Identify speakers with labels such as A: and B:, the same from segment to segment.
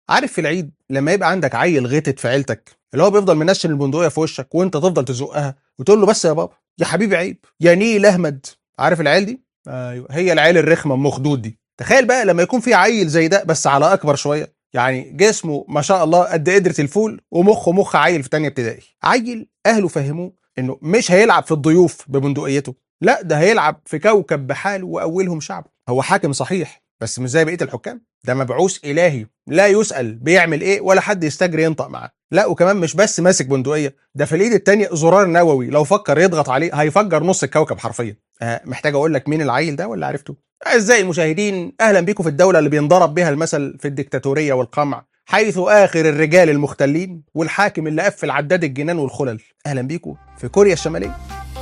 A: عارف في العيد لما يبقى عندك عيل غتت في عيلتك اللي هو بيفضل منشن البندقيه في وشك وانت تفضل تزقها وتقول له بس يا بابا يا حبيبي عيب يا نيل احمد عارف العيال دي ايوه هي العيال الرخمه ام خدود دي تخيل بقى لما يكون في عيل زي ده بس على اكبر شويه يعني جسمه ما شاء الله قد قدره الفول ومخه مخ عيل في تانية ابتدائي عيل اهله فهموه انه مش هيلعب في الضيوف ببندقيته لا ده هيلعب في كوكب بحاله واولهم شعبه هو حاكم صحيح بس مش زي بقيه الحكام ده مبعوث الهي لا يسال بيعمل ايه ولا حد يستجري ينطق معاه لا وكمان مش بس ماسك بندقيه ده في الايد التانية زرار نووي لو فكر يضغط عليه هيفجر نص الكوكب حرفيا أه محتاج اقول لك مين العيل ده ولا عرفته اعزائي المشاهدين اهلا بيكم في الدوله اللي بينضرب بها المثل في الديكتاتوريه والقمع حيث اخر الرجال المختلين والحاكم اللي قفل عداد الجنان والخلل اهلا بيكم في كوريا الشماليه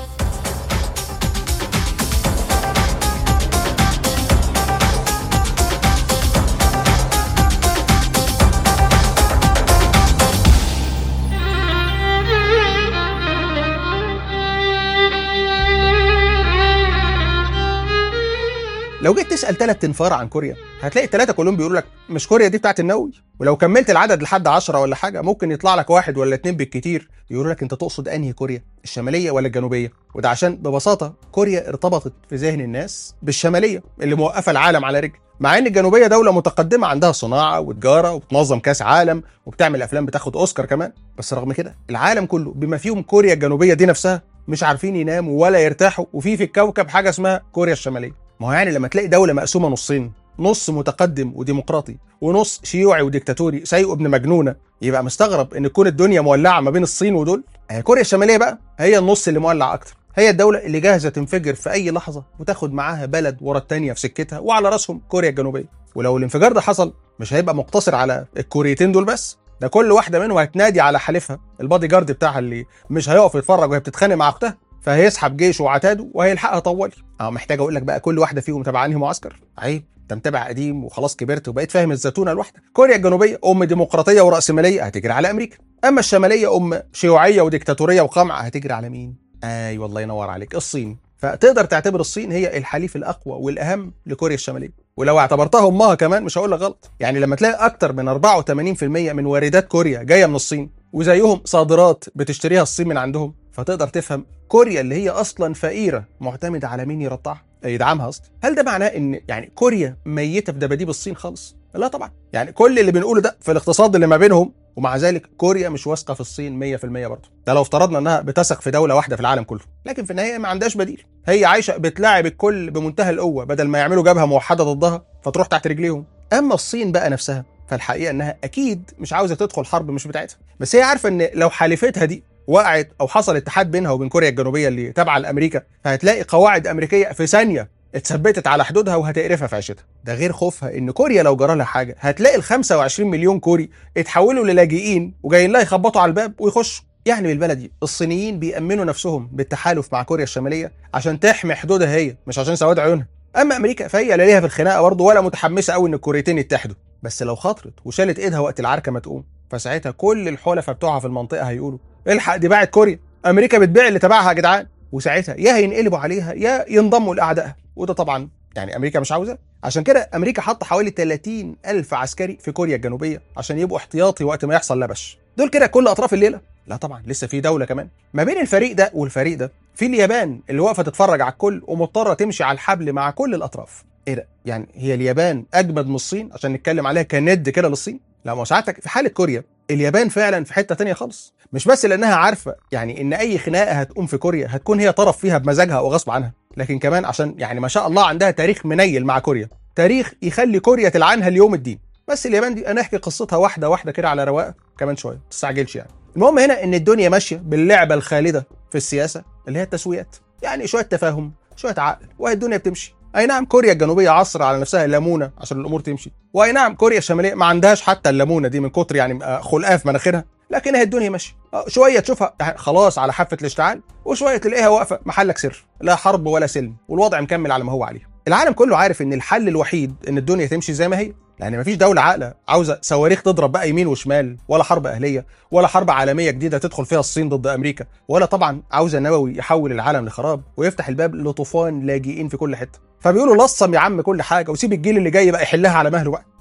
A: لو جيت تسال ثلاث تنفار عن كوريا هتلاقي الثلاثه كلهم بيقولوا لك مش كوريا دي بتاعت النووي ولو كملت العدد لحد 10 ولا حاجه ممكن يطلع لك واحد ولا اتنين بالكتير يقولوا لك انت تقصد انهي كوريا الشماليه ولا الجنوبيه وده عشان ببساطه كوريا ارتبطت في ذهن الناس بالشماليه اللي موقفه العالم على رجل مع ان الجنوبيه دوله متقدمه عندها صناعه وتجاره وبتنظم كاس عالم وبتعمل افلام بتاخد اوسكار كمان بس رغم كده العالم كله بما فيهم كوريا الجنوبيه دي نفسها مش عارفين يناموا ولا يرتاحوا وفي في الكوكب حاجه اسمها كوريا الشماليه ما هو يعني لما تلاقي دوله مقسومه نصين نص متقدم وديمقراطي ونص شيوعي وديكتاتوري سايق ابن مجنونه يبقى مستغرب ان تكون الدنيا مولعه ما بين الصين ودول آه كوريا الشماليه بقى هي النص اللي مولع اكتر هي الدولة اللي جاهزة تنفجر في أي لحظة وتاخد معاها بلد ورا التانية في سكتها وعلى راسهم كوريا الجنوبية ولو الانفجار ده حصل مش هيبقى مقتصر على الكوريتين دول بس ده كل واحدة منهم هتنادي على حليفها البادي جارد بتاعها اللي مش هيقف يتفرج وهي بتتخانق مع أختها فهيسحب جيشه وعتاده وهيلحقها طوالي اه محتاج اقول لك بقى كل واحده فيهم تبع انهي معسكر عيب انت متابع قديم وخلاص كبرت وبقيت فاهم الزتونه لوحدك كوريا الجنوبيه ام ديمقراطيه وراسماليه هتجري على امريكا اما الشماليه ام شيوعيه وديكتاتوريه وقمع هتجري على مين اي أيوة والله ينور عليك الصين فتقدر تعتبر الصين هي الحليف الاقوى والاهم لكوريا الشماليه ولو اعتبرتها امها كمان مش هقول لك غلط يعني لما تلاقي اكتر من 84% من واردات كوريا جايه من الصين وزيهم صادرات بتشتريها الصين من عندهم فتقدر تفهم كوريا اللي هي اصلا فقيره معتمده على مين يرضعها يدعمها اصلا هل ده معناه ان يعني كوريا ميته في دباديب الصين خالص لا طبعا يعني كل اللي بنقوله ده في الاقتصاد اللي ما بينهم ومع ذلك كوريا مش واثقه في الصين 100% برضه ده لو افترضنا انها بتثق في دوله واحده في العالم كله لكن في النهايه ما عندهاش بديل هي عايشه بتلاعب الكل بمنتهى القوه بدل ما يعملوا جبهه موحده ضدها فتروح تحت رجليهم اما الصين بقى نفسها فالحقيقه انها اكيد مش عاوزه تدخل حرب مش بتاعتها بس هي عارفه ان لو حالفتها دي وقعت او حصل اتحاد بينها وبين كوريا الجنوبيه اللي تابعه لامريكا فهتلاقي قواعد امريكيه في ثانيه اتثبتت على حدودها وهتقرفها في عيشتها ده غير خوفها ان كوريا لو جرى لها حاجه هتلاقي ال 25 مليون كوري اتحولوا للاجئين وجايين لها يخبطوا على الباب ويخشوا يعني بالبلدي الصينيين بيأمنوا نفسهم بالتحالف مع كوريا الشماليه عشان تحمي حدودها هي مش عشان سواد عيونها اما امريكا فهي لا ليها في الخناقه برضه ولا متحمسه قوي ان الكوريتين يتحدوا بس لو خاطرت وشالت ايدها وقت العركه ما تقوم فساعتها كل الحلفاء بتوعها في المنطقه هيقولوا الحق دي باعت كوريا امريكا بتبيع اللي تبعها يا جدعان وساعتها يا هينقلبوا عليها يا ينضموا لاعدائها وده طبعا يعني امريكا مش عاوزاه عشان كده امريكا حاطه حوالي 30 الف عسكري في كوريا الجنوبيه عشان يبقوا احتياطي وقت ما يحصل لبش دول كده كل اطراف الليله لا طبعا لسه في دوله كمان ما بين الفريق ده والفريق ده في اليابان اللي واقفه تتفرج على الكل ومضطره تمشي على الحبل مع كل الاطراف ايه ده يعني هي اليابان اجمد من الصين عشان نتكلم عليها كند كده للصين لا ما ساعتك في حاله كوريا اليابان فعلا في حته تانية خالص مش بس لانها عارفه يعني ان اي خناقه هتقوم في كوريا هتكون هي طرف فيها بمزاجها او غصب عنها لكن كمان عشان يعني ما شاء الله عندها تاريخ منيل مع كوريا تاريخ يخلي كوريا تلعنها اليوم الدين بس اليابان دي انا احكي قصتها واحده واحده كده على رواقه كمان شويه ما تستعجلش يعني المهم هنا ان الدنيا ماشيه باللعبه الخالده في السياسه اللي هي التسويات يعني شويه تفاهم شويه عقل وهي الدنيا بتمشي اي نعم كوريا الجنوبيه عصر على نفسها الليمونه عشان الامور تمشي واي نعم كوريا الشماليه ما عندهاش حتى الليمونه دي من كتر يعني خلقها في مناخيرها لكن هي الدنيا ماشيه شويه تشوفها خلاص على حافه الاشتعال وشويه تلاقيها واقفه محلك سر لا حرب ولا سلم والوضع مكمل على ما هو عليه العالم كله عارف ان الحل الوحيد ان الدنيا تمشي زي ما هي لان مفيش دوله عاقله عاوزه صواريخ تضرب بقى يمين وشمال ولا حرب اهليه ولا حرب عالميه جديده تدخل فيها الصين ضد امريكا ولا طبعا عاوزه النووي يحول العالم لخراب ويفتح الباب لطوفان لاجئين في كل حته فبيقولوا لصم يا عم كل حاجه وسيب الجيل اللي جاي بقى يحلها على مهله بقى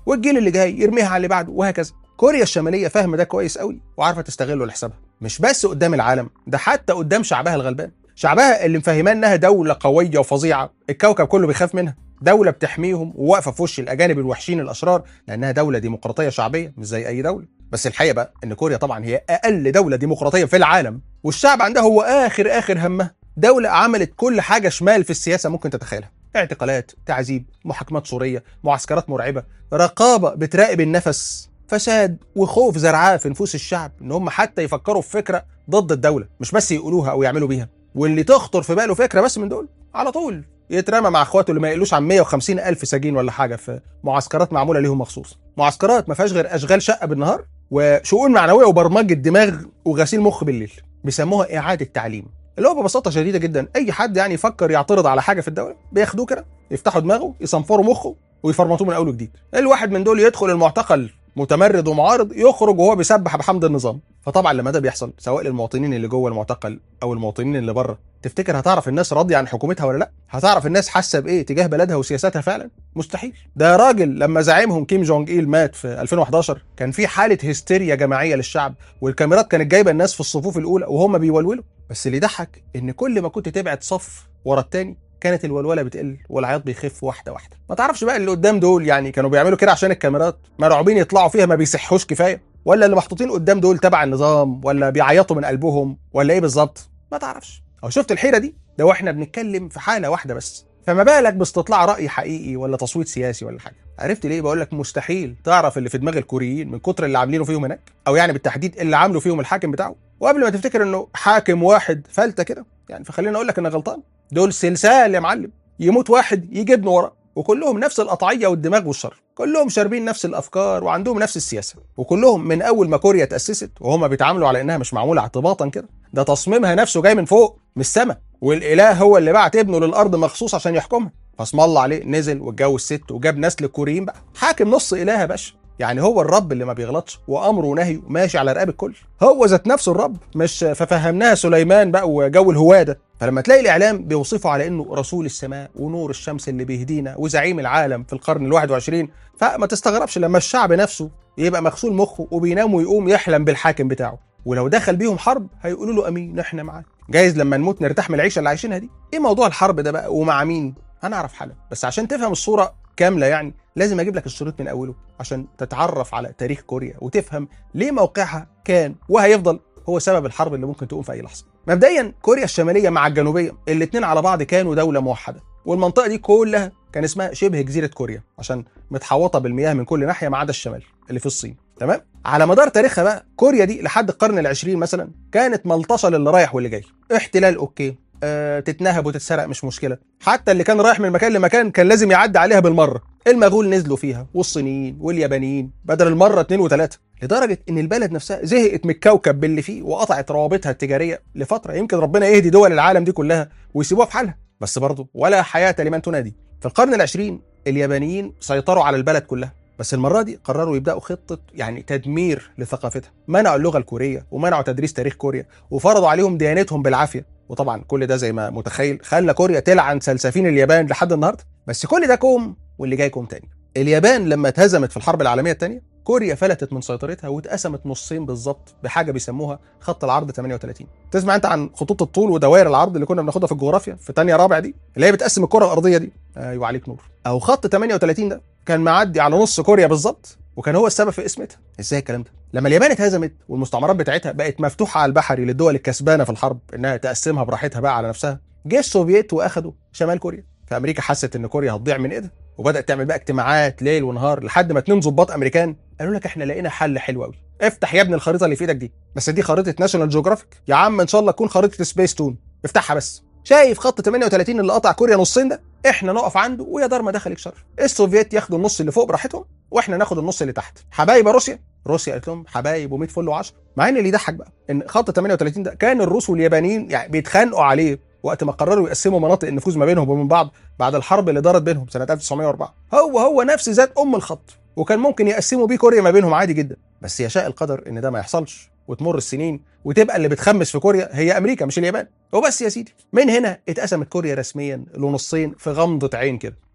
A: والجيل اللي جاي يرميها على اللي بعده وهكذا كوريا الشماليه فاهمه ده كويس قوي وعارفه تستغله لحسابها مش بس قدام العالم ده حتى قدام شعبها الغلبان شعبها اللي مفهماه انها دوله قويه وفظيعه الكوكب كله بيخاف منها دولة بتحميهم وواقفة في وش الأجانب الوحشين الأشرار لأنها دولة ديمقراطية شعبية مش زي أي دولة بس الحقيقة بقى إن كوريا طبعا هي أقل دولة ديمقراطية في العالم والشعب عندها هو آخر آخر همها دولة عملت كل حاجة شمال في السياسة ممكن تتخيلها اعتقالات تعذيب محاكمات صورية معسكرات مرعبة رقابة بتراقب النفس فساد وخوف زرعاه في نفوس الشعب ان هم حتى يفكروا في فكره ضد الدوله مش بس يقولوها او يعملوا بيها واللي تخطر في باله فكره بس من دول على طول يترمى مع اخواته اللي ما يقلوش عن 150 الف سجين ولا حاجه في معسكرات معموله ليهم مخصوص معسكرات ما فيهاش غير اشغال شقه بالنهار وشؤون معنويه وبرمجه دماغ وغسيل مخ بالليل بيسموها اعاده تعليم اللي هو ببساطه شديده جدا اي حد يعني يفكر يعترض على حاجه في الدوله بياخدوه كده يفتحوا دماغه يصنفروا مخه ويفرمطوه من اول وجديد الواحد من دول يدخل المعتقل متمرد ومعارض يخرج وهو بيسبح بحمد النظام فطبعا لما ده بيحصل سواء للمواطنين اللي جوه المعتقل او المواطنين اللي بره تفتكر هتعرف الناس راضيه عن حكومتها ولا لا هتعرف الناس حاسه بايه تجاه بلدها وسياساتها فعلا مستحيل ده راجل لما زعيمهم كيم جونج ايل مات في 2011 كان في حاله هستيريا جماعيه للشعب والكاميرات كانت جايبه الناس في الصفوف الاولى وهم بيولولوا بس اللي ضحك ان كل ما كنت تبعد صف ورا التاني كانت الولوله بتقل والعياط بيخف واحده واحده ما تعرفش بقى اللي قدام دول يعني كانوا بيعملوا كده عشان الكاميرات مرعوبين يطلعوا فيها ما بيصحوش كفايه ولا اللي محطوطين قدام دول تبع النظام ولا بيعيطوا من قلبهم ولا ايه بالظبط ما تعرفش او شفت الحيره دي ده واحنا بنتكلم في حاله واحده بس فما بالك باستطلاع راي حقيقي ولا تصويت سياسي ولا حاجه عرفت ليه بقول لك مستحيل تعرف اللي في دماغ الكوريين من كتر اللي عاملينه فيهم هناك او يعني بالتحديد اللي عامله فيهم الحاكم بتاعه وقبل ما تفتكر انه حاكم واحد فلته كده يعني فخليني اقول لك انك غلطان دول سلسال يا معلم يموت واحد يجي ابنه وراه وكلهم نفس القطعيه والدماغ والشر كلهم شاربين نفس الافكار وعندهم نفس السياسه وكلهم من اول ما كوريا تاسست وهم بيتعاملوا على انها مش معموله اعتباطا كده ده تصميمها نفسه جاي من فوق من السماء والاله هو اللي بعت ابنه للارض مخصوص عشان يحكمها فاسم الله عليه نزل واتجوز ست وجاب نسل الكوريين بقى حاكم نص اله يا باشا يعني هو الرب اللي ما بيغلطش وامره ونهيه ماشي على رقاب الكل هو ذات نفسه الرب مش ففهمناها سليمان بقى وجو الهواه ده فلما تلاقي الاعلام بيوصفه على انه رسول السماء ونور الشمس اللي بيهدينا وزعيم العالم في القرن ال21 فما تستغربش لما الشعب نفسه يبقى مغسول مخه وبينام ويقوم يحلم بالحاكم بتاعه ولو دخل بيهم حرب هيقولوا له امين احنا معاك جايز لما نموت نرتاح من العيشه اللي عايشينها دي ايه موضوع الحرب ده بقى ومع مين هنعرف حالا بس عشان تفهم الصوره كامله يعني لازم اجيب لك الشريط من اوله عشان تتعرف على تاريخ كوريا وتفهم ليه موقعها كان وهيفضل هو سبب الحرب اللي ممكن تقوم في اي لحظه مبدئيا كوريا الشماليه مع الجنوبيه الاثنين على بعض كانوا دوله موحده والمنطقه دي كلها كان اسمها شبه جزيره كوريا عشان متحوطه بالمياه من كل ناحيه ما عدا الشمال اللي في الصين تمام على مدار تاريخها بقى كوريا دي لحد القرن العشرين مثلا كانت ملطشه للي رايح واللي جاي احتلال اوكي أه تتنهب وتتسرق مش مشكله حتى اللي كان رايح من مكان لمكان كان لازم يعدي عليها بالمره المغول نزلوا فيها والصينيين واليابانيين بدل المره اتنين وتلاته لدرجه ان البلد نفسها زهقت من الكوكب باللي فيه وقطعت روابطها التجاريه لفتره يمكن ربنا يهدي دول العالم دي كلها ويسيبوها في حالها بس برضه ولا حياه لمن تنادي في القرن العشرين اليابانيين سيطروا على البلد كلها بس المرة دي قرروا يبدأوا خطة يعني تدمير لثقافتها منعوا اللغة الكورية ومنعوا تدريس تاريخ كوريا وفرضوا عليهم ديانتهم بالعافية وطبعا كل ده زي ما متخيل خلى كوريا تلعن سلسفين اليابان لحد النهارده بس كل ده كوم واللي جاي كوم تاني اليابان لما اتهزمت في الحرب العالميه الثانيه كوريا فلتت من سيطرتها واتقسمت نصين بالظبط بحاجه بيسموها خط العرض 38 تسمع انت عن خطوط الطول ودوائر العرض اللي كنا بناخدها في الجغرافيا في ثانيه رابع دي اللي هي بتقسم الكره الارضيه دي ايوه عليك نور او خط 38 ده كان معدي على نص كوريا بالظبط وكان هو السبب في اسمتها ازاي الكلام ده لما اليابان اتهزمت والمستعمرات بتاعتها بقت مفتوحه على البحري للدول الكسبانه في الحرب انها تقسمها براحتها بقى على نفسها جه السوفييت واخدوا شمال كوريا فامريكا حست ان كوريا هتضيع من ايدها وبدات تعمل بقى اجتماعات ليل ونهار لحد ما اتنين ظباط امريكان قالوا لك احنا لقينا حل حلو قوي افتح يا ابني الخريطه اللي في ايدك دي بس دي خريطه ناشونال جيوغرافيك يا عم ان شاء الله تكون خريطه سبيس تون افتحها بس شايف خط 38 اللي قطع كوريا نصين ده احنا نقف عنده ويا دار ما دخلك شر السوفييت ياخدوا النص اللي فوق براحتهم واحنا ناخد النص اللي تحت حبايب روسيا روسيا قالت لهم حبايب و100 فل و10 مع ان اللي يضحك بقى ان خط 38 ده كان الروس واليابانيين يعني بيتخانقوا عليه وقت ما قرروا يقسموا مناطق النفوذ ما بينهم وبين بعض بعد الحرب اللي دارت بينهم سنه 1904 هو هو نفس ذات ام الخط وكان ممكن يقسموا بيه كوريا ما بينهم عادي جدا بس يشاء القدر ان ده ما يحصلش وتمر السنين وتبقى اللي بتخمس في كوريا هي امريكا مش اليابان وبس يا سيدي من هنا اتقسمت كوريا رسميا لنصين في غمضه عين كده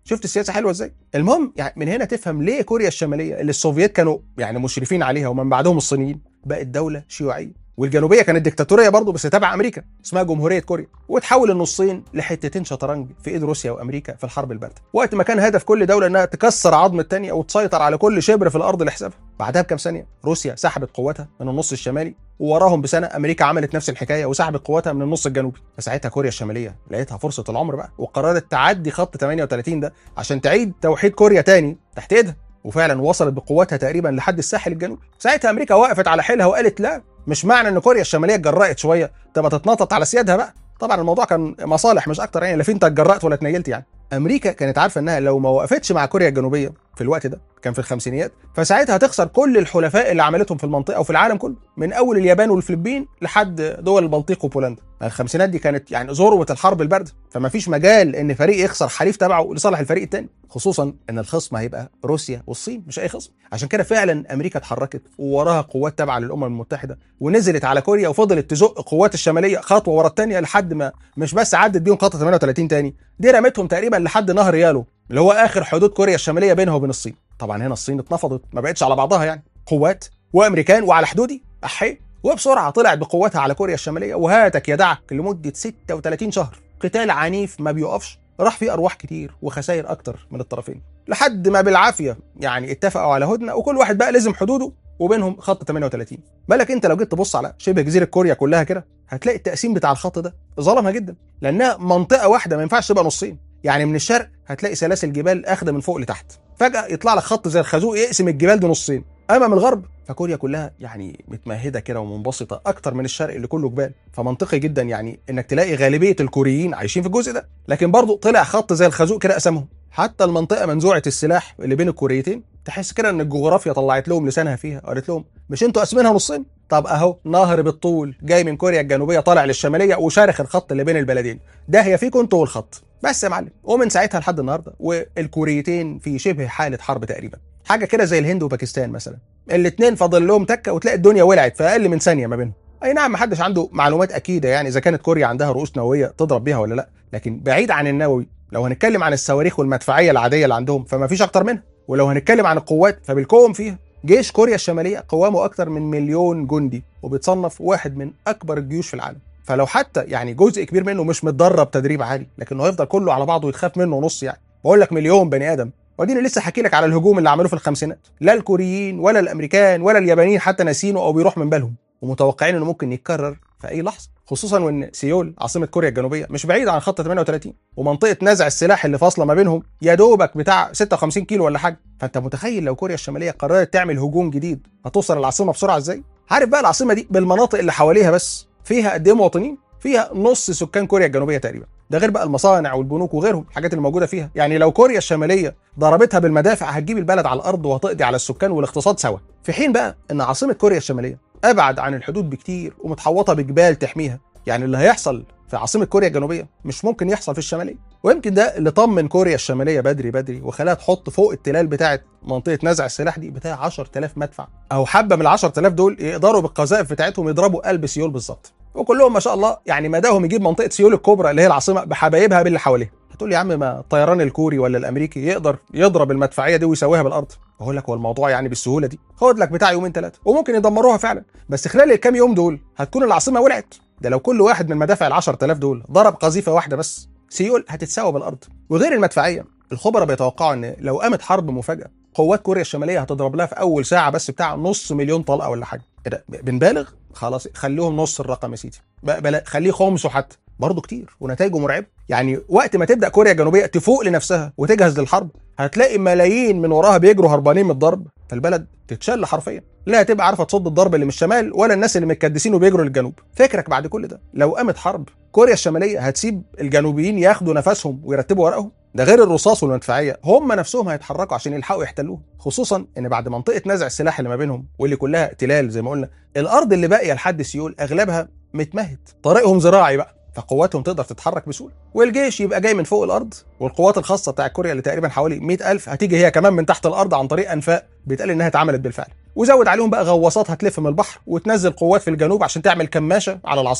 A: شفت السياسه حلوه ازاي المهم يعني من هنا تفهم ليه كوريا الشماليه اللي السوفييت كانوا يعني مشرفين عليها ومن بعدهم الصينيين بقت دوله شيوعيه والجنوبيه كانت ديكتاتوريه برضه بس تابعه امريكا اسمها جمهوريه كوريا وتحول النصين لحتتين شطرنج في ايد روسيا وامريكا في الحرب البارده وقت ما كان هدف كل دوله انها تكسر عظم الثانيه وتسيطر على كل شبر في الارض لحسابها بعدها بكام ثانيه روسيا سحبت قوتها من النص الشمالي ووراهم بسنه امريكا عملت نفس الحكايه وسحبت قوتها من النص الجنوبي فساعتها كوريا الشماليه لقيتها فرصه العمر بقى وقررت تعدي خط 38 ده عشان تعيد توحيد كوريا تاني تحت ايدها وفعلا وصلت بقوتها تقريبا لحد الساحل الجنوبي ساعتها امريكا وقفت على حيلها وقالت لا مش معنى ان كوريا الشماليه اتجرأت شويه تبقى تتنطط على سيادها بقى طبعا الموضوع كان مصالح مش اكتر يعني لا في انت اتجرأت ولا اتنيلت يعني امريكا كانت عارفه انها لو ما وقفتش مع كوريا الجنوبيه في الوقت ده كان في الخمسينيات فساعتها هتخسر كل الحلفاء اللي عملتهم في المنطقه وفي العالم كله من اول اليابان والفلبين لحد دول البلطيق وبولندا الخمسينات دي كانت يعني ذروه الحرب البارده فما فيش مجال ان فريق يخسر حليف تبعه لصالح الفريق الثاني خصوصا ان الخصم هيبقى روسيا والصين مش اي خصم عشان كده فعلا امريكا اتحركت ووراها قوات تابعه للامم المتحده ونزلت على كوريا وفضلت تزق قوات الشماليه خطوه ورا الثانيه لحد ما مش بس عدت بيهم خط 38 تاني دي رمتهم تقريبا لحد نهر يالو اللي هو اخر حدود كوريا الشماليه بينها وبين الصين طبعا هنا الصين اتنفضت ما بقتش على بعضها يعني قوات وامريكان وعلى حدودي احي وبسرعه طلعت بقواتها على كوريا الشماليه وهاتك يدعك لمده 36 شهر قتال عنيف ما بيقفش راح فيه ارواح كتير وخسائر اكتر من الطرفين لحد ما بالعافيه يعني اتفقوا على هدنه وكل واحد بقى لزم حدوده وبينهم خط 38 بالك انت لو جيت تبص على شبه جزيره كوريا كلها كده هتلاقي التقسيم بتاع الخط ده ظلمها جدا لانها منطقه واحده ما ينفعش تبقى نصين يعني من الشرق هتلاقي سلاسل جبال اخده من فوق لتحت فجاه يطلع لك خط زي الخازوق يقسم الجبال دي نصين اما من الغرب فكوريا كلها يعني متمهده كده ومنبسطه اكتر من الشرق اللي كله جبال فمنطقي جدا يعني انك تلاقي غالبيه الكوريين عايشين في الجزء ده لكن برضه طلع خط زي الخازوق كده قسمهم حتى المنطقه منزوعه السلاح اللي بين الكوريتين تحس كده ان الجغرافيا طلعت لهم لسانها فيها قالت لهم مش انتوا قاسمينها نصين طب اهو نهر بالطول جاي من كوريا الجنوبيه طالع للشماليه وشارخ الخط اللي بين البلدين ده هي فيكم انتوا والخط بس يا معلم ومن ساعتها لحد النهارده والكوريتين في شبه حاله حرب تقريبا حاجه كده زي الهند وباكستان مثلا الاثنين فاضل لهم تكه وتلاقي الدنيا ولعت في اقل من ثانيه ما بينهم اي نعم محدش عنده معلومات اكيده يعني اذا كانت كوريا عندها رؤوس نوويه تضرب بيها ولا لا لكن بعيد عن النووي لو هنتكلم عن الصواريخ والمدفعيه العاديه اللي عندهم فما فيش اكتر منها ولو هنتكلم عن القوات فبالكوم فيها جيش كوريا الشماليه قوامه اكتر من مليون جندي وبيتصنف واحد من اكبر الجيوش في العالم فلو حتى يعني جزء كبير منه مش متدرب تدريب عالي لكنه هيفضل كله على بعضه يتخاف منه نص يعني بقول لك مليون بني ادم واديني لسه حكي لك على الهجوم اللي عملوه في الخمسينات لا الكوريين ولا الامريكان ولا اليابانيين حتى ناسينه او بيروح من بالهم ومتوقعين انه ممكن يتكرر في اي لحظه خصوصا وان سيول عاصمه كوريا الجنوبيه مش بعيد عن خط 38 ومنطقه نزع السلاح اللي فاصله ما بينهم يا دوبك بتاع 56 كيلو ولا حاجه فانت متخيل لو كوريا الشماليه قررت تعمل هجوم جديد هتوصل العاصمه بسرعه ازاي عارف بقى العاصمه دي بالمناطق اللي حواليها بس فيها قد ايه مواطنين فيها نص سكان كوريا الجنوبيه تقريبا ده غير بقى المصانع والبنوك وغيرهم الحاجات اللي موجوده فيها يعني لو كوريا الشماليه ضربتها بالمدافع هتجيب البلد على الارض وهتقضي على السكان والاقتصاد سوا في حين بقى ان عاصمه كوريا الشماليه ابعد عن الحدود بكتير ومتحوطه بجبال تحميها يعني اللي هيحصل في عاصمه كوريا الجنوبيه مش ممكن يحصل في الشماليه ويمكن ده اللي طمن كوريا الشماليه بدري بدري وخلاها تحط فوق التلال بتاعه منطقه نزع السلاح دي بتاع 10000 مدفع او حبه من ال 10000 دول يقدروا بالقذائف بتاعتهم يضربوا قلب سيول بالظبط وكلهم ما شاء الله يعني مداهم يجيب منطقه سيول الكبرى اللي هي العاصمه بحبايبها باللي حواليها هتقول لي يا عم ما الطيران الكوري ولا الامريكي يقدر يضرب المدفعيه دي ويسويها بالارض اقول لك هو الموضوع يعني بالسهوله دي خد لك بتاع يومين ثلاثه وممكن يدمروها فعلا بس خلال الكام يوم دول هتكون العاصمه ولعت ده لو كل واحد من مدافع ال 10000 دول ضرب قذيفه واحده بس سيول هتتساوى بالارض وغير المدفعيه الخبراء بيتوقعوا ان لو قامت حرب مفاجاه قوات كوريا الشماليه هتضرب لها في اول ساعه بس بتاع نص مليون طلقه ولا حاجه كده بنبالغ خلاص خليهم نص الرقم يا سيدي بلا خليه خمسه حتى برضه كتير ونتائجه مرعبه يعني وقت ما تبدا كوريا الجنوبيه تفوق لنفسها وتجهز للحرب هتلاقي ملايين من وراها بيجروا هربانين من الضرب فالبلد تتشل حرفيا لا هتبقى عارفه تصد الضرب اللي من الشمال ولا الناس اللي متكدسين وبيجروا للجنوب فكرك بعد كل ده لو قامت حرب كوريا الشماليه هتسيب الجنوبيين ياخدوا نفسهم ويرتبوا ورقهم ده غير الرصاص والمدفعيه هم نفسهم هيتحركوا عشان يلحقوا يحتلوها خصوصا ان بعد منطقه نزع السلاح اللي ما بينهم واللي كلها تلال زي ما قلنا الارض اللي باقيه لحد سيول اغلبها متمهد طريقهم زراعي بقى فقواتهم تقدر تتحرك بسهوله والجيش يبقى جاي من فوق الارض والقوات الخاصه بتاع كوريا اللي تقريبا حوالي 100000 هتيجي هي كمان من تحت الارض عن طريق انفاق بيتقال انها اتعملت بالفعل وزود عليهم بقى غواصات هتلف من البحر وتنزل قوات في الجنوب عشان تعمل كماشه على العاصمه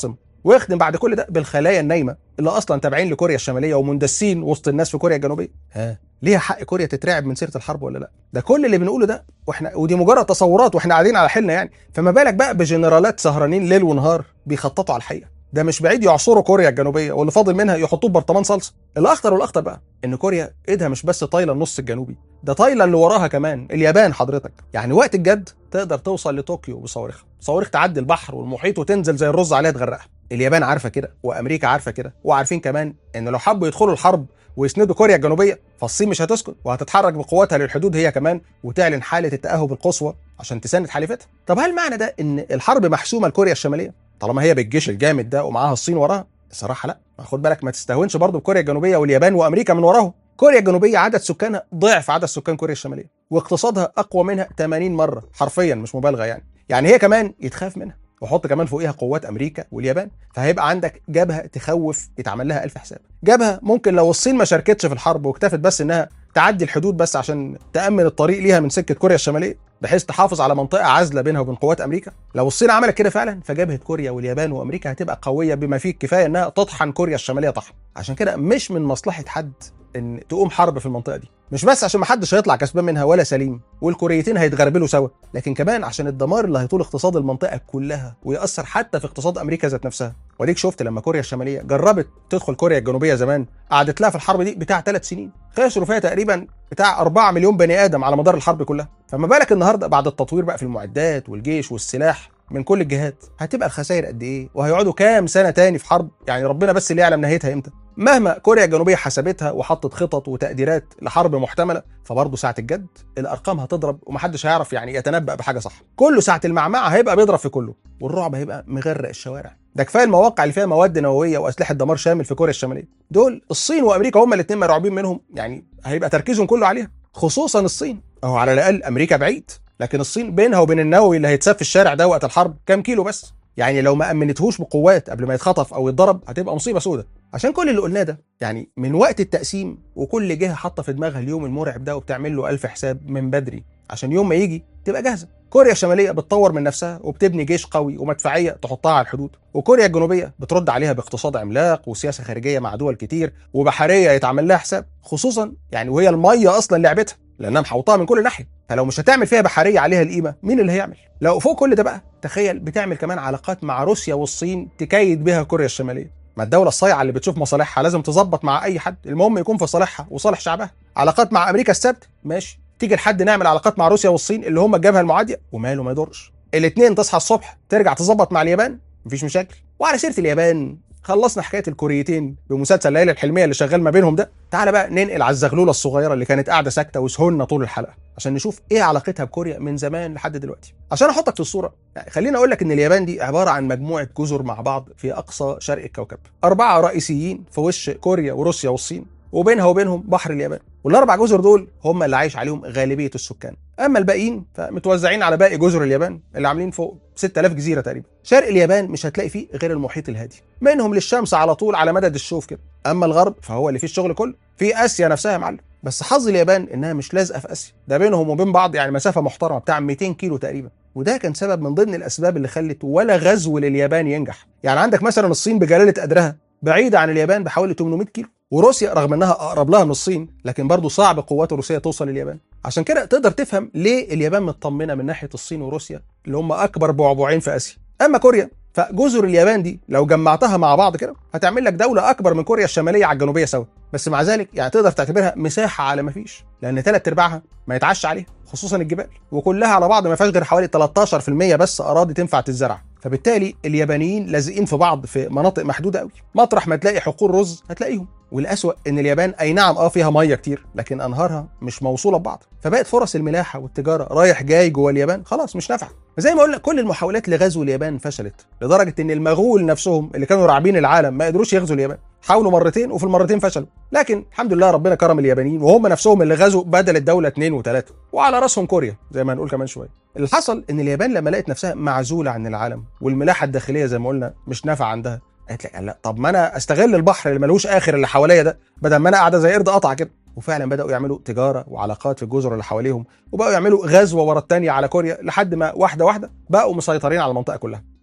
A: ويخدم بعد كل ده بالخلايا النايمه اللي اصلا تابعين لكوريا الشماليه ومندسين وسط الناس في كوريا الجنوبيه ها ليها حق كوريا تترعب من سيره الحرب ولا لا ده كل اللي بنقوله ده واحنا ودي مجرد تصورات واحنا قاعدين على حيلنا يعني فما بالك بقى بجنرالات سهرانين ليل ونهار بيخططوا على الحقيقه ده مش بعيد يعصروا كوريا الجنوبيه واللي فاضل منها يحطوه برطمان صلصه الاخطر والاخطر بقى ان كوريا ايدها مش بس طايله النص الجنوبي ده طايله اللي وراها كمان اليابان حضرتك يعني وقت الجد تقدر توصل لطوكيو بصواريخها صواريخ تعدي البحر والمحيط وتنزل زي الرز عليها تغرقها اليابان عارفه كده وامريكا عارفه كده وعارفين كمان ان لو حبوا يدخلوا الحرب ويسندوا كوريا الجنوبيه فالصين مش هتسكت وهتتحرك بقواتها للحدود هي كمان وتعلن حاله التاهب القصوى عشان تساند حليفتها طب هل معنى ده ان الحرب محسومه لكوريا الشماليه طالما هي بالجيش الجامد ده ومعاها الصين وراها الصراحه لا خد بالك ما تستهونش برضه بكوريا الجنوبيه واليابان وامريكا من وراهم كوريا الجنوبيه عدد سكانها ضعف عدد سكان كوريا الشماليه واقتصادها اقوى منها 80 مره حرفيا مش مبالغه يعني يعني هي كمان يتخاف منها وحط كمان فوقيها قوات امريكا واليابان فهيبقى عندك جبهه تخوف يتعمل لها الف حساب جبهه ممكن لو الصين ما شاركتش في الحرب واكتفت بس انها تعدي الحدود بس عشان تامن الطريق ليها من سكه كوريا الشماليه بحيث تحافظ على منطقه عازله بينها وبين قوات امريكا لو الصين عملت كده فعلا فجبهه كوريا واليابان وامريكا هتبقى قويه بما فيه الكفايه انها تطحن كوريا الشماليه طحن عشان كده مش من مصلحه حد ان تقوم حرب في المنطقه دي مش بس عشان ما حدش هيطلع كسبان منها ولا سليم والكوريتين هيتغربلوا سوا لكن كمان عشان الدمار اللي هيطول اقتصاد المنطقه كلها ويأثر حتى في اقتصاد امريكا ذات نفسها وديك شفت لما كوريا الشماليه جربت تدخل كوريا الجنوبيه زمان قعدت لها في الحرب دي بتاع ثلاث سنين خسروا فيها تقريبا بتاع 4 مليون بني ادم على مدار الحرب كلها فما بالك النهارده بعد التطوير بقى في المعدات والجيش والسلاح من كل الجهات هتبقى الخسائر قد ايه وهيقعدوا كام سنه تاني في حرب يعني ربنا بس اللي يعلم نهايتها امتى مهما كوريا الجنوبيه حسبتها وحطت خطط وتقديرات لحرب محتمله فبرضه ساعه الجد الارقام هتضرب ومحدش هيعرف يعني يتنبأ بحاجه صح كله ساعه المعمعه هيبقى بيضرب في كله والرعب هيبقى مغرق الشوارع ده كفايه المواقع اللي فيها مواد نوويه واسلحه دمار شامل في كوريا الشماليه دول الصين وامريكا هما الاثنين مرعوبين منهم يعني هيبقى تركيزهم كله عليها خصوصا الصين اهو على الاقل امريكا بعيد لكن الصين بينها وبين النووي اللي هيتساب في الشارع ده وقت الحرب كام كيلو بس يعني لو ما امنتهوش بقوات قبل ما يتخطف او يتضرب هتبقى مصيبه سودة عشان كل اللي قلناه ده يعني من وقت التقسيم وكل جهه حاطه في دماغها اليوم المرعب ده وبتعمل له الف حساب من بدري عشان يوم ما يجي تبقى جاهزه كوريا الشماليه بتطور من نفسها وبتبني جيش قوي ومدفعيه تحطها على الحدود وكوريا الجنوبيه بترد عليها باقتصاد عملاق وسياسه خارجيه مع دول كتير وبحريه يتعمل لها حساب خصوصا يعني وهي الميه اصلا لعبتها لانها محوطاها من كل ناحيه فلو مش هتعمل فيها بحريه عليها القيمه مين اللي هيعمل لو فوق كل ده بقى تخيل بتعمل كمان علاقات مع روسيا والصين تكيد بها كوريا الشماليه ما الدولة الصايعة اللي بتشوف مصالحها لازم تظبط مع أي حد، المهم يكون في صالحها وصالح شعبها. علاقات مع أمريكا السبت ماشي، تيجي لحد نعمل علاقات مع روسيا والصين اللي هم الجبهة المعادية وماله ما يضرش. الاثنين تصحى الصبح ترجع تظبط مع اليابان مفيش مشاكل. وعلى سيرة اليابان خلصنا حكايه الكوريتين بمسلسل ليالي الحلميه اللي شغال ما بينهم ده تعال بقى ننقل على الزغلوله الصغيره اللي كانت قاعده ساكته وسهلنا طول الحلقه عشان نشوف ايه علاقتها بكوريا من زمان لحد دلوقتي عشان احطك في الصوره يعني خليني اقول لك ان اليابان دي عباره عن مجموعه جزر مع بعض في اقصى شرق الكوكب اربعه رئيسيين في وش كوريا وروسيا والصين وبينها وبينهم بحر اليابان والاربع جزر دول هم اللي عايش عليهم غالبيه السكان اما الباقيين فمتوزعين على باقي جزر اليابان اللي عاملين فوق 6000 جزيره تقريبا شرق اليابان مش هتلاقي فيه غير المحيط الهادي منهم للشمس على طول على مدد الشوف كده اما الغرب فهو اللي فيه الشغل كله في اسيا نفسها يا معلم بس حظ اليابان انها مش لازقه في اسيا ده بينهم وبين بعض يعني مسافه محترمه بتاع 200 كيلو تقريبا وده كان سبب من ضمن الاسباب اللي خلت ولا غزو لليابان ينجح يعني عندك مثلا الصين بجلاله قدرها بعيده عن اليابان بحوالي 800 كيلو وروسيا رغم انها اقرب لها من الصين لكن برضه صعب قوات الروسيه توصل لليابان عشان كده تقدر تفهم ليه اليابان مطمنه من ناحيه الصين وروسيا اللي هم اكبر بعبعين في اسيا اما كوريا فجزر اليابان دي لو جمعتها مع بعض كده هتعمل لك دوله اكبر من كوريا الشماليه على الجنوبيه سوا بس مع ذلك يعني تقدر تعتبرها مساحه على ما فيش لان ثلاث ارباعها ما يتعش عليها خصوصا الجبال وكلها على بعض ما فيهاش غير حوالي 13% بس اراضي تنفع تتزرع فبالتالي اليابانيين لازقين في بعض في مناطق محدوده قوي مطرح ما تلاقي حقول رز هتلاقيهم والاسوأ ان اليابان اي نعم اه فيها ميه كتير لكن انهارها مش موصوله ببعض فبقت فرص الملاحه والتجاره رايح جاي جوه اليابان خلاص مش نافعه زي ما قلنا كل المحاولات لغزو اليابان فشلت لدرجه ان المغول نفسهم اللي كانوا راعبين العالم ما قدروش يغزوا اليابان حاولوا مرتين وفي المرتين فشلوا لكن الحمد لله ربنا كرم اليابانيين وهم نفسهم اللي غزوا بدل الدوله اثنين وثلاثه وعلى راسهم كوريا زي ما هنقول كمان شويه اللي حصل ان اليابان لما لقت نفسها معزوله عن العالم والملاحه الداخليه زي ما قلنا مش نافعه عندها قالت لك لا طب ما انا استغل البحر اللي ملوش اخر اللي حواليا ده بدل ما انا قاعده زي قرد قطع كده وفعلا بداوا يعملوا تجاره وعلاقات في الجزر اللي حواليهم وبقوا يعملوا غزوه ورا الثانيه على كوريا لحد ما واحده واحده بقوا مسيطرين على المنطقه كلها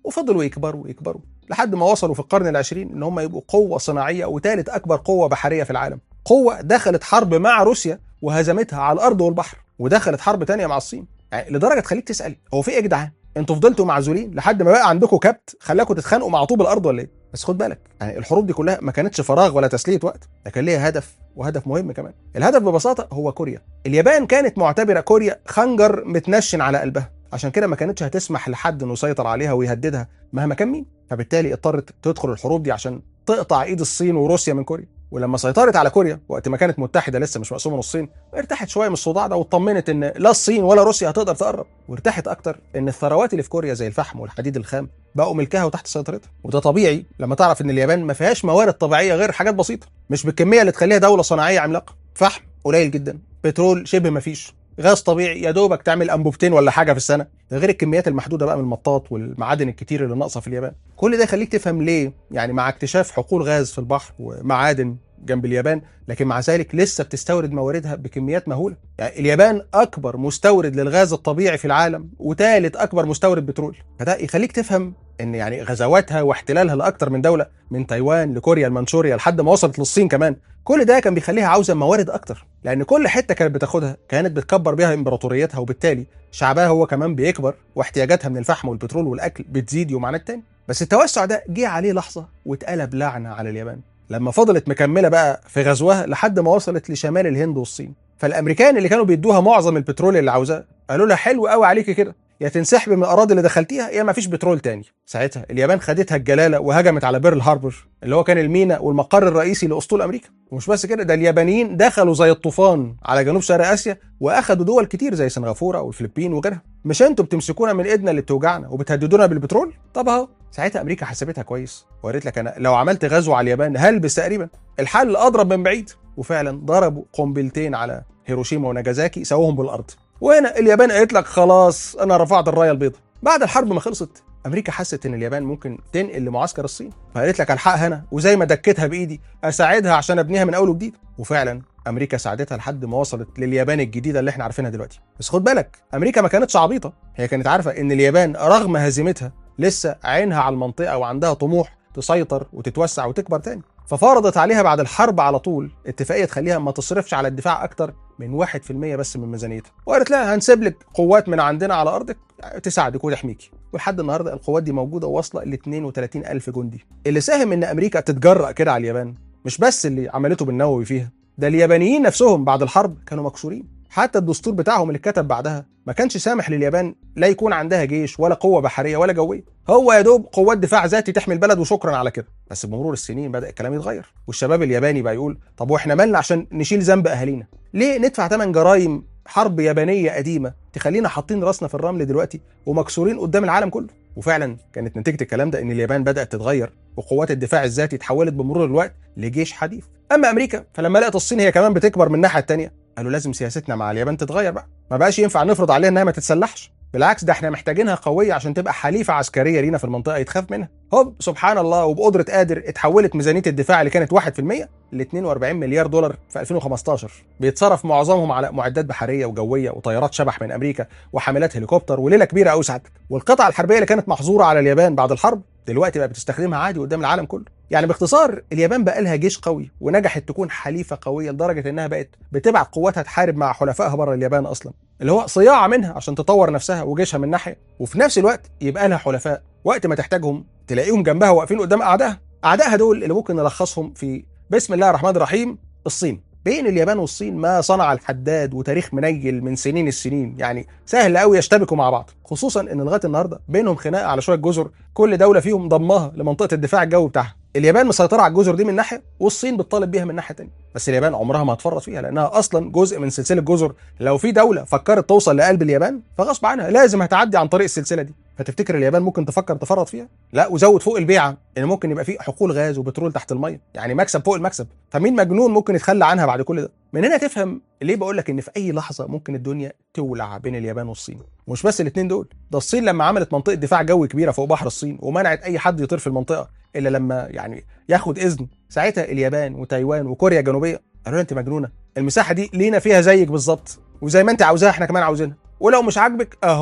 A: وفضلوا يكبروا يكبروا لحد ما وصلوا في القرن العشرين ان هم يبقوا قوه صناعيه وثالث اكبر قوه بحريه في العالم قوه دخلت حرب مع روسيا وهزمتها على الارض والبحر ودخلت حرب تانية مع الصين يعني لدرجه تخليك تسال هو في ايه يا جدعان انتوا فضلتوا معزولين لحد ما بقى عندكم كبت خلاكم تتخانقوا مع طوب الارض ولا ايه بس خد بالك يعني الحروب دي كلها ما كانتش فراغ ولا تسليه وقت ده كان ليها هدف وهدف مهم كمان الهدف ببساطه هو كوريا اليابان كانت معتبره كوريا خنجر متنشن على قلبها عشان كده ما كانتش هتسمح لحد انه يسيطر عليها ويهددها مهما كان مين فبالتالي اضطرت تدخل الحروب دي عشان تقطع ايد الصين وروسيا من كوريا ولما سيطرت على كوريا وقت ما كانت متحده لسه مش مقسومه نصين ارتاحت شويه من الصداع ده واطمنت ان لا الصين ولا روسيا هتقدر تقرب وارتاحت اكتر ان الثروات اللي في كوريا زي الفحم والحديد الخام بقوا ملكها وتحت سيطرتها وده طبيعي لما تعرف ان اليابان ما فيهاش موارد طبيعيه غير حاجات بسيطه مش بالكميه اللي تخليها دوله صناعيه عملاقه فحم قليل جدا بترول شبه ما فيش غاز طبيعي يا دوبك تعمل انبوبتين ولا حاجه في السنه ده غير الكميات المحدوده بقى من المطاط والمعادن الكتير اللي ناقصه في اليابان كل ده يخليك تفهم ليه يعني مع اكتشاف حقول غاز في البحر ومعادن جنب اليابان لكن مع ذلك لسه بتستورد مواردها بكميات مهوله يعني اليابان اكبر مستورد للغاز الطبيعي في العالم وثالث اكبر مستورد بترول فده يخليك تفهم ان يعني غزواتها واحتلالها لاكثر من دوله من تايوان لكوريا المنشوريا لحد ما وصلت للصين كمان كل ده كان بيخليها عاوزه موارد اكتر لان كل حته كانت بتاخدها كانت بتكبر بيها امبراطوريتها وبالتالي شعبها هو كمان بيكبر واحتياجاتها من الفحم والبترول والاكل بتزيد يوم عن التاني بس التوسع ده جه عليه لحظه واتقلب لعنه على اليابان لما فضلت مكمله بقى في غزوها لحد ما وصلت لشمال الهند والصين فالامريكان اللي كانوا بيدوها معظم البترول اللي عاوزاه قالوا لها حلو قوي عليكي كده يا تنسحبي من الاراضي اللي دخلتيها يا ما فيش بترول تاني ساعتها اليابان خدتها الجلاله وهجمت على بيرل هاربر اللي هو كان الميناء والمقر الرئيسي لاسطول امريكا ومش بس كده ده اليابانيين دخلوا زي الطوفان على جنوب شرق اسيا واخدوا دول كتير زي سنغافوره والفلبين وغيرها مش انتوا بتمسكونا من ايدنا اللي بتوجعنا وبتهددونا بالبترول طب اهو ساعتها امريكا حسبتها كويس وقالت لك انا لو عملت غزو على اليابان هلبس تقريبا الحل اضرب من بعيد وفعلا ضربوا قنبلتين على هيروشيما وناجازاكي سووهم بالارض وهنا اليابان قالت لك خلاص انا رفعت الرايه البيضاء بعد الحرب ما خلصت امريكا حست ان اليابان ممكن تنقل لمعسكر الصين فقالت لك الحقها هنا وزي ما دكتها بايدي اساعدها عشان ابنيها من اول وجديد وفعلا امريكا ساعدتها لحد ما وصلت لليابان الجديده اللي احنا عارفينها دلوقتي بس خد بالك امريكا ما كانتش عبيطه هي كانت عارفه ان اليابان رغم هزيمتها لسه عينها على المنطقه وعندها طموح تسيطر وتتوسع وتكبر تاني ففرضت عليها بعد الحرب على طول اتفاقيه تخليها ما تصرفش على الدفاع اكتر من 1% بس من ميزانيتها وقالت لها هنسيب لك قوات من عندنا على ارضك تساعدك وتحميكي ولحد النهارده القوات دي موجوده واصله ل 32 الف جندي اللي ساهم ان امريكا تتجرأ كده على اليابان مش بس اللي عملته بالنووي فيها ده اليابانيين نفسهم بعد الحرب كانوا مكسورين حتى الدستور بتاعهم اللي اتكتب بعدها ما كانش سامح لليابان لا يكون عندها جيش ولا قوه بحريه ولا جويه هو يا دوب قوات دفاع ذاتي تحمي البلد وشكرا على كده بس بمرور السنين بدا الكلام يتغير والشباب الياباني بقى يقول طب واحنا مالنا عشان نشيل ذنب اهالينا ليه ندفع ثمن جرائم حرب يابانيه قديمه تخلينا حاطين راسنا في الرمل دلوقتي ومكسورين قدام العالم كله وفعلا كانت نتيجه الكلام ده ان اليابان بدات تتغير وقوات الدفاع الذاتي اتحولت بمرور الوقت لجيش حديث اما امريكا فلما لقت الصين هي كمان بتكبر من الناحيه الثانيه قالوا لازم سياستنا مع اليابان تتغير بقى ما بقاش ينفع نفرض عليها انها ما تتسلحش بالعكس ده احنا محتاجينها قويه عشان تبقى حليفه عسكريه لينا في المنطقه يتخاف منها هوب سبحان الله وبقدره قادر اتحولت ميزانيه الدفاع اللي كانت 1% ل 42 مليار دولار في 2015 بيتصرف معظمهم على معدات بحريه وجويه وطيارات شبح من امريكا وحاملات هليكوبتر وليله كبيره قوي سعادتك والقطع الحربيه اللي كانت محظوره على اليابان بعد الحرب دلوقتي بقى بتستخدمها عادي قدام العالم كله يعني باختصار اليابان بقى لها جيش قوي ونجحت تكون حليفه قويه لدرجه انها بقت بتبعت قواتها تحارب مع حلفائها بره اليابان اصلا اللي هو صياعه منها عشان تطور نفسها وجيشها من ناحيه وفي نفس الوقت يبقى لها حلفاء وقت ما تحتاجهم تلاقيهم جنبها واقفين قدام اعدائها اعدائها دول اللي ممكن نلخصهم في بسم الله الرحمن الرحيم الصين بين اليابان والصين ما صنع الحداد وتاريخ منيل من سنين السنين يعني سهل قوي يشتبكوا مع بعض خصوصا ان لغايه النهارده بينهم خناقه على شويه جزر كل دوله فيهم ضمها لمنطقه الدفاع الجوي بتاعها اليابان مسيطره على الجزر دي من ناحيه والصين بتطالب بيها من ناحيه تانية بس اليابان عمرها ما هتفرط فيها لانها اصلا جزء من سلسله جزر لو في دوله فكرت توصل لقلب اليابان فغصب عنها لازم هتعدي عن طريق السلسله دي فتفتكر اليابان ممكن تفكر تفرط فيها لا وزود فوق البيعه ان ممكن يبقى في حقول غاز وبترول تحت الميه يعني مكسب فوق المكسب فمين مجنون ممكن يتخلى عنها بعد كل ده من هنا تفهم ليه بقول لك ان في اي لحظه ممكن الدنيا تولع بين اليابان والصين ومش بس الاثنين دول ده الصين لما عملت منطقه دفاع جوي كبيره فوق بحر الصين ومنعت اي حد يطير في المنطقه الا لما يعني ياخد اذن ساعتها اليابان وتايوان وكوريا الجنوبيه قالوا لها انت مجنونه المساحه دي لينا فيها زيك بالظبط وزي ما انت عاوزاها احنا كمان عاوزينها ولو مش عاجبك اهو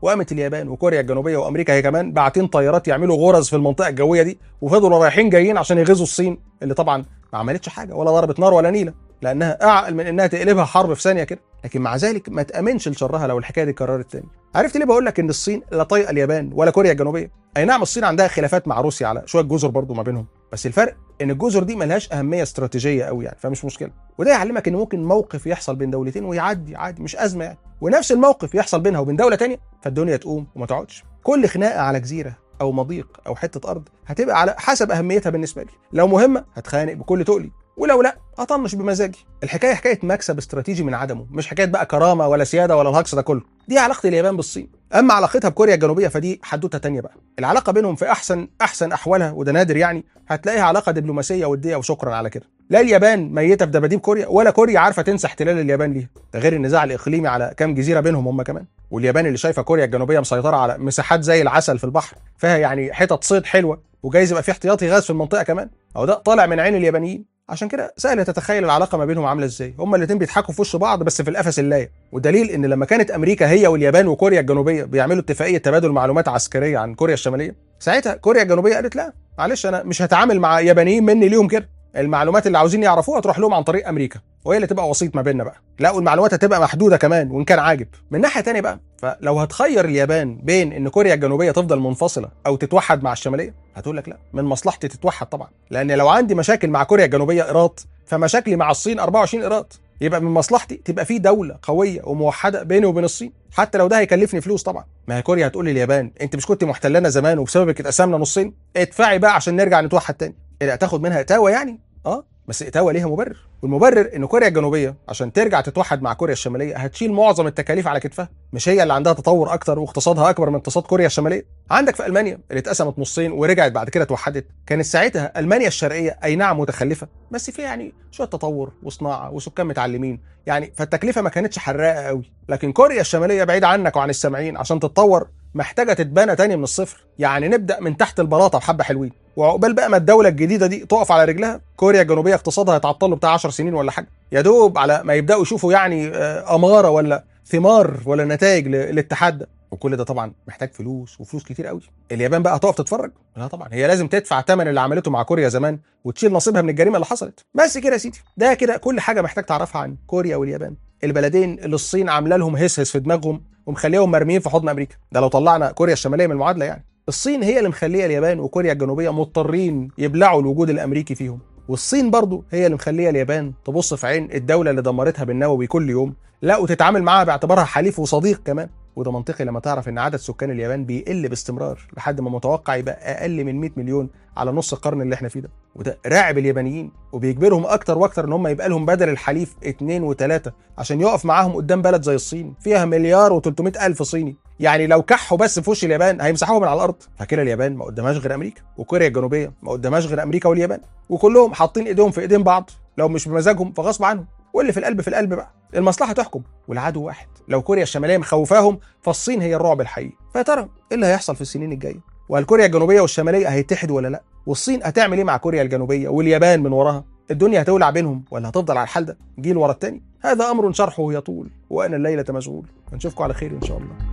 A: وقامت اليابان وكوريا الجنوبيه وامريكا هي كمان باعتين طيارات يعملوا غرز في المنطقه الجويه دي وفضلوا رايحين جايين عشان يغزوا الصين اللي طبعا ما عملتش حاجه ولا ضربت نار ولا نيله لانها اعقل من انها تقلبها حرب في ثانيه كده لكن مع ذلك ما تامنش لشرها لو الحكايه دي اتكررت تاني عرفت ليه بقول لك ان الصين لا طايقه اليابان ولا كوريا الجنوبيه اي نعم الصين عندها خلافات مع روسيا على شويه جزر برضو ما بينهم بس الفرق ان الجزر دي ملهاش اهميه استراتيجيه قوي يعني فمش مشكله وده يعلمك ان ممكن موقف يحصل بين دولتين ويعدي عادي مش ازمه يعني ونفس الموقف يحصل بينها وبين دوله تانية فالدنيا تقوم وما تقعدش كل خناقه على جزيره او مضيق او حته ارض هتبقى على حسب اهميتها بالنسبه لي لو مهمه هتخانق بكل تقلي ولو لا اطنش بمزاجي الحكايه حكايه مكسب استراتيجي من عدمه مش حكايه بقى كرامه ولا سياده ولا الهجص ده كله دي علاقه اليابان بالصين اما علاقتها بكوريا الجنوبيه فدي حدوته تانية بقى العلاقه بينهم في احسن احسن احوالها وده نادر يعني هتلاقيها علاقه دبلوماسيه وديه وشكرا على كده لا اليابان ميته في دباديب كوريا ولا كوريا عارفه تنسى احتلال اليابان ليها ده غير النزاع الاقليمي على كام جزيره بينهم هم كمان واليابان اللي شايفه كوريا الجنوبيه مسيطره على مساحات زي العسل في البحر فيها يعني حتت صيد حلوه وجايز يبقى في احتياطي غاز في المنطقه كمان او ده طالع من عين اليابانيين عشان كده سهل تتخيل العلاقه ما بينهم عامله ازاي هما الاثنين بيضحكوا في وش بعض بس في القفص اللايق ودليل ان لما كانت امريكا هي واليابان وكوريا الجنوبيه بيعملوا اتفاقيه تبادل معلومات عسكريه عن كوريا الشماليه ساعتها كوريا الجنوبيه قالت لا معلش انا مش هتعامل مع يابانيين مني ليهم كده المعلومات اللي عاوزين يعرفوها تروح لهم عن طريق امريكا وهي اللي تبقى وسيط ما بيننا بقى لا والمعلومات هتبقى محدوده كمان وان كان عاجب من ناحيه تانية بقى فلو هتخير اليابان بين ان كوريا الجنوبيه تفضل منفصله او تتوحد مع الشماليه هتقول لك لا من مصلحتي تتوحد طبعا لان لو عندي مشاكل مع كوريا الجنوبيه ايراد فمشاكلي مع الصين 24 ايراد يبقى من مصلحتي تبقى في دوله قويه وموحده بيني وبين الصين حتى لو ده هيكلفني فلوس طبعا ما هي كوريا هتقول لليابان انت مش كنت محتلنا زمان وبسببك اتقسمنا نصين ادفعي بقى عشان نرجع نتوحد تاني إيه هتاخد منها اتاوه يعني اه بس اتاوه ليها مبرر والمبرر ان كوريا الجنوبيه عشان ترجع تتوحد مع كوريا الشماليه هتشيل معظم التكاليف على كتفها مش هي اللي عندها تطور اكتر واقتصادها اكبر من اقتصاد كوريا الشماليه عندك في المانيا اللي اتقسمت نصين ورجعت بعد كده اتوحدت كانت ساعتها المانيا الشرقيه اي نعم متخلفه بس فيها يعني شويه تطور وصناعه وسكان متعلمين يعني فالتكلفه ما كانتش حراقه قوي لكن كوريا الشماليه بعيد عنك وعن السامعين عشان تتطور محتاجه تتبنى تاني من الصفر يعني نبدا من تحت البلاطه بحبه حلوين وعقبال بقى ما الدوله الجديده دي تقف على رجلها كوريا الجنوبيه اقتصادها هيتعطل له بتاع 10 سنين ولا حاجه يا دوب على ما يبداوا يشوفوا يعني اماره ولا ثمار ولا نتائج للاتحاد ده وكل ده طبعا محتاج فلوس وفلوس كتير قوي اليابان بقى هتقف تتفرج لا طبعا هي لازم تدفع ثمن اللي عملته مع كوريا زمان وتشيل نصيبها من الجريمه اللي حصلت بس كده يا سيدي ده كده كل حاجه محتاج تعرفها عن كوريا واليابان البلدين اللي الصين عامله لهم هس هس في دماغهم ومخليهم مرميين في حضن امريكا ده لو طلعنا كوريا الشماليه من المعادله يعني الصين هي اللي مخليه اليابان وكوريا الجنوبيه مضطرين يبلعوا الوجود الامريكي فيهم والصين برضو هي اللي مخليه اليابان تبص في عين الدوله اللي دمرتها بالنووي كل يوم لا وتتعامل معاها باعتبارها حليف وصديق كمان وده منطقي لما تعرف ان عدد سكان اليابان بيقل باستمرار لحد ما متوقع يبقى اقل من 100 مليون على نص القرن اللي احنا فيه ده وده راعب اليابانيين وبيجبرهم اكتر واكتر ان هم يبقى لهم بدل الحليف اتنين وتلاته عشان يقف معاهم قدام بلد زي الصين فيها مليار و300 الف صيني يعني لو كحوا بس في وش اليابان هيمسحوهم من على الارض فكده اليابان ما قدامهاش غير امريكا وكوريا الجنوبيه ما قدامهاش غير امريكا واليابان وكلهم حاطين ايديهم في ايدين بعض لو مش بمزاجهم فغصب عنهم واللي في القلب في القلب بقى المصلحه تحكم والعدو واحد لو كوريا الشماليه مخوفاهم فالصين هي الرعب الحقيقي فيا ترى ايه اللي هيحصل في السنين الجايه وهل كوريا الجنوبيه والشماليه هيتحدوا ولا لا والصين هتعمل ايه مع كوريا الجنوبيه واليابان من وراها الدنيا هتولع بينهم ولا هتفضل على الحال ده جيل ورا التاني هذا امر شرحه يطول وانا الليله مشغول نشوفكم على خير ان شاء الله